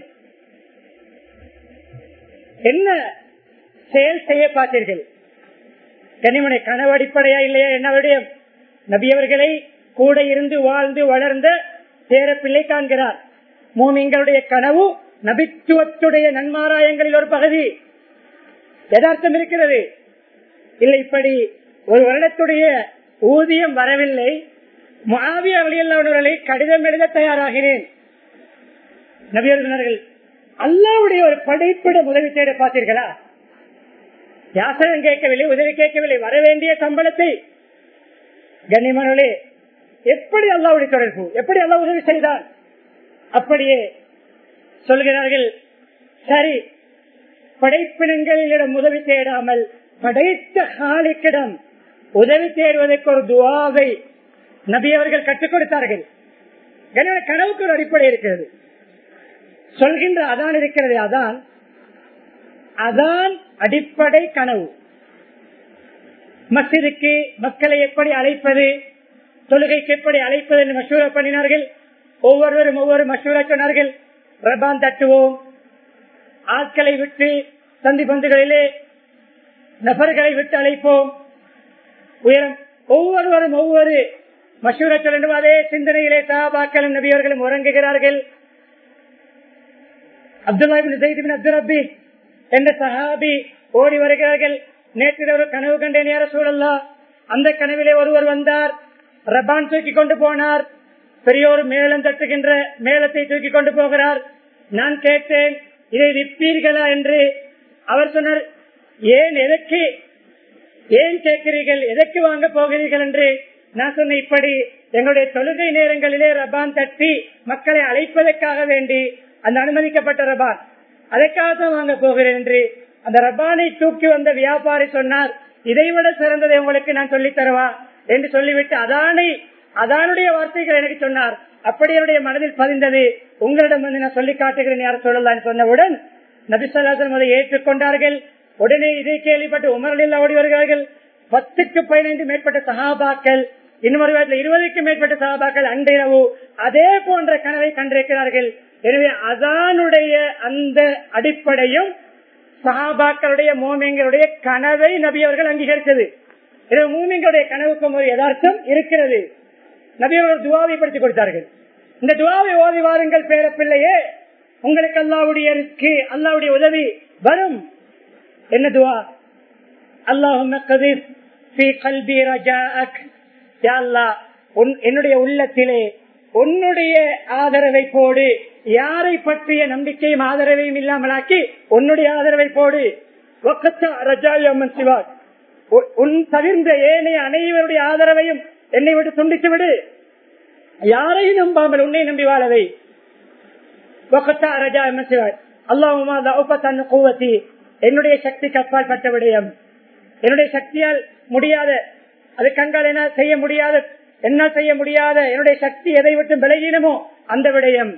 என்ன செயல் செய்ய பார்த்தீர்கள் கனிமனை கனவு அடிப்படையா இல்லையா என்ன விடயம் நபியவர்களை கூட இருந்து வாழ்ந்து வளர்ந்த பேர பிள்ளை காண்கிறார் மூமிங்களுடைய கனவு நபித்துவத்துடைய நன்மாராயங்களில் ஒரு பகுதி யதார்த்தம் இருக்கிறது இல்லை இப்படி ஒரு வருடத்துடைய ஊதியம் வரவில்லை மாவிய வழியல்லாதவர்களை கடிதம் எழுத தயாராகிறேன் நபியர்கள் அல்லாவுடைய ஒரு படைப்பிட உதவி தேட பார்த்தீர்களா யாசகம் கேட்கவில்லை உதவி கேட்கவில்லை வர வேண்டிய சம்பளத்தை கண்ணியமானவர்களே எப்படி அல்லாவுடைய தொடர்பு எப்படி அல்லா உதவி செய்தார் அப்படியே சொல்கிறார்கள் சரி படைப்பினங்களிடம் உதவி தேடாமல் படைத்த காலிக்கிடம் உதவி தேடுவதற்கு ஒரு துவாவை நபி அவர்கள் கற்றுக் கொடுத்தார்கள் எனவே கனவுக்கு ஒரு அடிப்படை இருக்கிறது சொல்கின்ற அதான் இருக்கிறது அதான் அதான் அடிப்படை கனவு மசிதுக்கு மக்களை எப்படி அழைப்பது தொழுகைக்கு எப்படி அழைப்பது என்று மசூரா பண்ணினார்கள் ஒவ்வொருவரும் ஒவ்வொரு மசூரா சொன்னார்கள் ரபான் தட்டுவோம் ஆட்களை விட்டு சந்தி பந்துகளிலே நபர்களை விட்டு அழைப்போம் உயரம் ஒவ்வொருவரும் ஒவ்வொரு மசூரா சொல்லும் அதே சிந்தனையிலே சாபாக்களும் நபியவர்களும் உறங்குகிறார்கள் அப்துல்லாபின் அப்துல் ரபி என்ற சஹாபி ஓடி வருகிறார்கள் நேற்று ஒரு கனவு கண்டேன் யார சூழல்லா அந்த கனவிலே ஒருவர் வந்தார் ரபான் தூக்கி கொண்டு போனார் பெரியோர் மேளம் தட்டுகின்ற மேளத்தை தூக்கி கொண்டு போகிறார் நான் கேட்டேன் இதை விற்பீர்களா என்று அவர் சொன்னார் ஏன் எதற்கு ஏன் கேட்கிறீர்கள் எதற்கு வாங்க போகிறீர்கள் என்று நான் சொன்ன இப்படி எங்களுடைய தொழுகை நேரங்களிலே ரபான் தட்டி மக்களை அழைப்பதற்காக வேண்டி அந்த அனுமதிக்கப்பட்ட ரபான் அதற்காக தான் வாங்க போகிறேன் என்று அந்த ரபானை தூக்கி வந்த வியாபாரி சொன்னார் இதைவிட சிறந்ததை உங்களுக்கு நான் சொல்லித் தரவா என்று சொல்லிவிட்டு அதானை அதானுடைய வார்த்தைகள் எனக்கு சொன்னார் அப்படி என்னுடைய மனதில் பதிந்தது உங்களிடம் வந்து நான் சொல்லி காட்டுகிறேன் யார் சொல்லலாம் சொன்னவுடன் நபிசல்லாசன் அதை ஏற்றுக்கொண்டார்கள் உடனே இதை கேள்விப்பட்டு உமரில் ஓடி வருகிறார்கள் பத்துக்கு பதினைந்து மேற்பட்ட சகாபாக்கள் இன்னொரு இடத்துல இருபதுக்கும் மேற்பட்ட சகாபாக்கள் அன்றிரவு அதே போன்ற கனவை கண்டிருக்கிறார்கள் எனவே அதானுடைய அந்த அடிப்படையும் சகாபாக்களுடைய மோமியங்களுடைய கனவை நபி அவர்கள் அங்கீகரித்தது எனவே மூமிங்களுடைய கனவுக்கும் ஒரு யதார்த்தம் இருக்கிறது நபி அவர்கள் துவாவை படுத்திக் கொடுத்தார்கள் இந்த துவாவை ஓதி வாருங்கள் பேரப்பிள்ளையே உங்களுக்கு அல்லாவுடைய இருக்கு அல்லாவுடைய உதவி வரும் என்ன துவா அல்லாஹும் என்னுடைய உள்ளத்திலே உன்னுடைய ஆதரவை போடு யாரை பற்றிய நம்பிக்கையும் ஆதரவையும் இல்லாமலாக்கி உன்னுடைய ஆதரவை போடு ரஜாயம்மன் சிவார் உன் தவிர்ந்த ஏனைய அனைவருடைய ஆதரவையும் என்னை விட்டு துண்டித்து விடு யாரையும் நம்பாமல் உன்னை நம்பி வாழவை கூவத்தி என்னுடைய சக்திக்கு அப்பால் பட்ட விடயம் என்னுடைய சக்தியால் முடியாத அது கண்கள் என்ன செய்ய முடியாத என்ன செய்ய முடியாத என்னுடைய சக்தி எதை விட்டு விலகினமோ அந்த விடயம்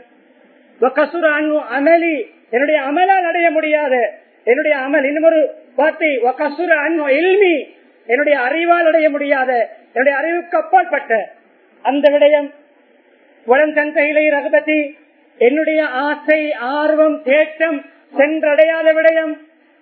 அமலி என்னுடைய அமலால் அடைய முடியாத என்னுடைய அமல் இன்னும் ஒரு வார்த்தை இல்மி என்னுடைய அறிவால் அடைய முடியாத என்னுடைய அறிவுக்கு அப்பாற்பட்ட அந்த விடயம் உடன் தந்தையிலை ரகபதி என்னுடைய ஆசை ஆர்வம் தேட்டம் சென்றடையாத விடயம்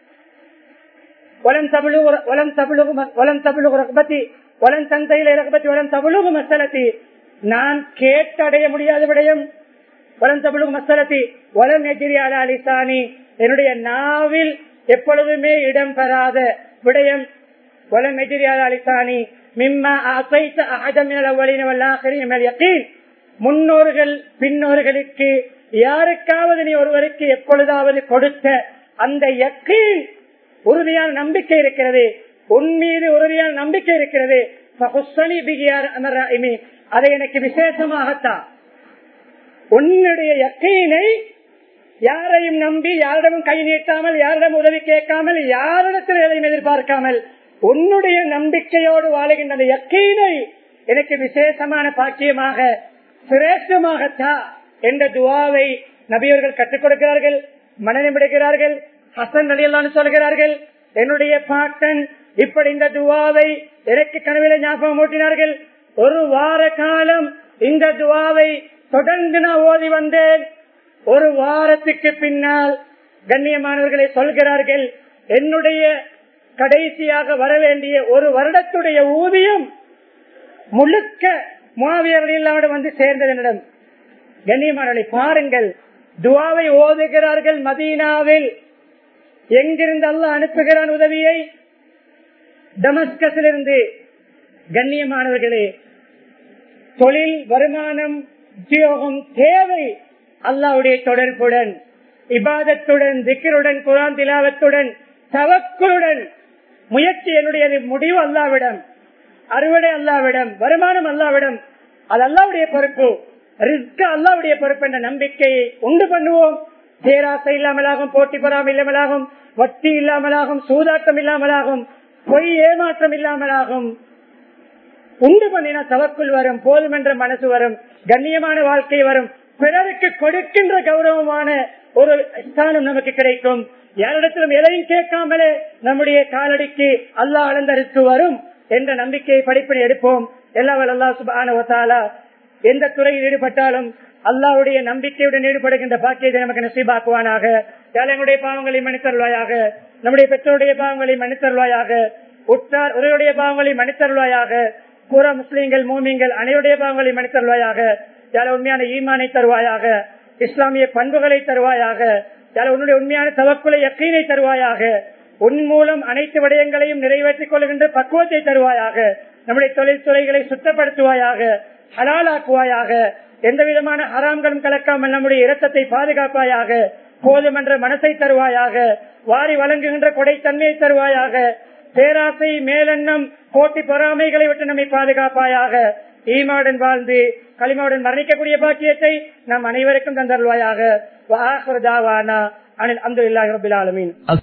வளம் தமிழு வளம் தமிழகு வளம் தமிழகு ரகபதி வளம் தந்தையில ரகபதி வளம் தமிழகு மசலத்தி நான் கேட்டடைய முடியாத விடயம் வளம் தமிழகு மசலத்தி வளம் எதிரியால அலிசானி என்னுடைய நாவில் எப்பொழுதுமே இடம் பெறாத விடயம் வளம் எதிரியால அலிசானி மிம்மா அசைத்த அகதமினல் அவ்வளின வல்லாஹரின் யக்கீன் முன்னோர்கள் பின்னோர்களுக்கு யாருக்காவது நீ ஒருவருக்கு எப்பொழுதாவது கொடுத்த அந்த யக்கீன் உறுதியான நம்பிக்கை இருக்கிறது உன் மீது உறுதியான நம்பிக்கை இருக்கிறது அதை எனக்கு விசேஷமாகத்தான் உன்னுடைய யக்கீனை யாரையும் நம்பி யாரிடமும் கை நீட்டாமல் யாரிடம் உதவி கேட்காமல் யாரிடத்தில் எதையும் எதிர்பார்க்காமல் உன்னுடைய நம்பிக்கையோடு வாழுகின்ற அந்த யக்கீனை எனக்கு விசேஷமான பாக்கியமாக சிரேஷ்டமாகத்தா என்ற துவாவை நபியவர்கள் கற்றுக் கொடுக்கிறார்கள் மனநிமிடுகிறார்கள் ஹசன் அலியல்லான்னு சொல்கிறார்கள் என்னுடைய பாட்டன் இப்படி இந்த துவாவை எனக்கு கனவில ஞாபகம் ஊட்டினார்கள் ஒரு வார காலம் இந்த துவாவை தொடர்ந்து நான் ஓதி வந்தேன் ஒரு வாரத்துக்கு பின்னால் கண்ணியமானவர்களை சொல்கிறார்கள் என்னுடைய கடைசியாக வர வேண்டிய ஒரு வருடத்துடைய ஊதியம் முழுக்க மாவியர்கள் இல்லாமல் வந்து சேர்ந்தது என்னிடம் கண்ணியமானவர்களை பாருங்கள் துவாவை ஓதுகிறார்கள் மதீனாவில் எங்கிருந்து அல்ல அனுப்புகிறான் உதவியை டமஸ்கஸிலிருந்து கண்ணியமானவர்களே தொழில் வருமானம் உத்தியோகம் தேவை அல்லாவுடைய தொடர்புடன் இபாதத்துடன் திக்கருடன் குரான் திலாவத்துடன் தவக்குடன் முயற்சி என்னுடைய முடிவு அல்லாவிடம் அறுவடை அல்லாவிடம் வருமானம் அல்லாவிடம் அது அல்லாவுடைய பொறுப்பு ரிஸ்க் அல்லாவுடைய பொறுப்பு என்ற நம்பிக்கையை உண்டு பண்ணுவோம் பேராசை இல்லாமலாகும் போட்டி பொறாமை இல்லாமலாகும் வட்டி இல்லாமலாகும் சூதாட்டம் இல்லாமலாகும் பொய் ஏமாற்றம் இல்லாமலாகும் உண்டு பண்ணினா தவக்குள் வரும் போதும் என்ற மனசு வரும் கண்ணியமான வாழ்க்கை வரும் பிறருக்கு கொடுக்கின்ற கௌரவமான ஒரு ஸ்தானம் நமக்கு கிடைக்கும் யாரிடத்திலும் எதையும் கேட்காமலே நம்முடைய காலடிக்கு அல்லாஹ் அலந்தரித்து வரும் என்ற நம்பிக்கையை படிப்பினை எடுப்போம் எல்லாவல் அல்லா சுபான எந்த துறையில் ஈடுபட்டாலும் அல்லாவுடைய நம்பிக்கையுடன் ஈடுபடுகின்ற பாக்கியத்தை நமக்கு நசீபாக்குவானாக எங்களுடைய பாவங்களை மன்னித்தருவாயாக நம்முடைய பெற்றோருடைய பாவங்களை மன்னித்தருவாயாக உற்றார் உரையுடைய பாவங்களை மன்னித்தருவாயாக புற முஸ்லீம்கள் மூமிங்கள் அனைவருடைய பாவங்களை மன்னித்தருவாயாக யார உண்மையான ஈமானை தருவாயாக இஸ்லாமிய பண்புகளை தருவாயாக யார உன்னுடைய உண்மையான தவக்குலை யக்கீனை தருவாயாக உன் மூலம் அனைத்து விடயங்களையும் நிறைவேற்றிக் கொள்கின்ற பக்குவத்தை தருவாயாக நம்முடைய தொழில்துறைகளை சுத்தப்படுத்துவாயாக ஹலாலாக்குவாயாக எந்த விதமான ஹராம்களும் கலக்காமல் நம்முடைய இரத்தத்தை பாதுகாப்பாயாக போதும் என்ற மனசை தருவாயாக வாரி வழங்குகின்ற கொடைத்தன்மையை தருவாயாக பேராசை மேலெண்ணம் போட்டி பொறாமைகளை விட்டு நம்மை பாதுகாப்பாயாக ஈமாவுடன் வாழ்ந்து களிமாவுடன் மரணிக்கக்கூடிய பாக்கியத்தை நம் அனைவருக்கும் தந்தருவாயாக அனில் அந்து இல்லாஹ் ரபில் ஆலமீன்